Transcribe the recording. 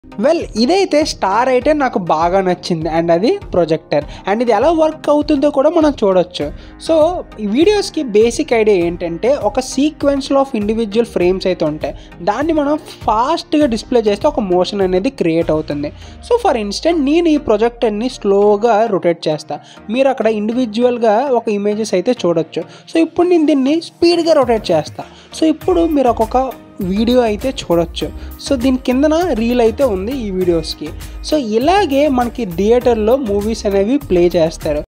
well ఇదైతే star అయితే నాకు బాగా నచ్చింది అండ్ అది ప్రొజెక్టర్ అండ్ ఇది ఎలా వర్క్ అవుతుందో కూడా మనం చూడొచ్చు సో ఈ వీడియోస్కి బేసిక్ ఐడియా ఏంటంటే ఒక సీక్వెన్స్లో ఆఫ్ ఇండివిజువల్ ఫ్రేమ్స్ అయితే ఉంటాయి దాన్ని మనం ఫాస్ట్గా డిస్ప్లే చేస్తే ఒక మోషన్ అనేది క్రియేట్ అవుతుంది సో ఫర్ ఇన్స్టెంట్ నేను ఈ ప్రొజెక్టర్ని స్లోగా రొటేట్ చేస్తా మీరు అక్కడ ఇండివిజువల్గా ఒక ఇమేజెస్ అయితే చూడొచ్చు సో ఇప్పుడు నేను దీన్ని స్పీడ్గా రొటేట్ చేస్తా సో ఇప్పుడు మీరు ఒక్కొక్క వీడియో అయితే చూడొచ్చు సో దీని కిందన రీల్ అయితే ఉంది ఈ వీడియోస్కి సో ఇలాగే మనకి థియేటర్లో మూవీస్ అనేవి ప్లే చేస్తారు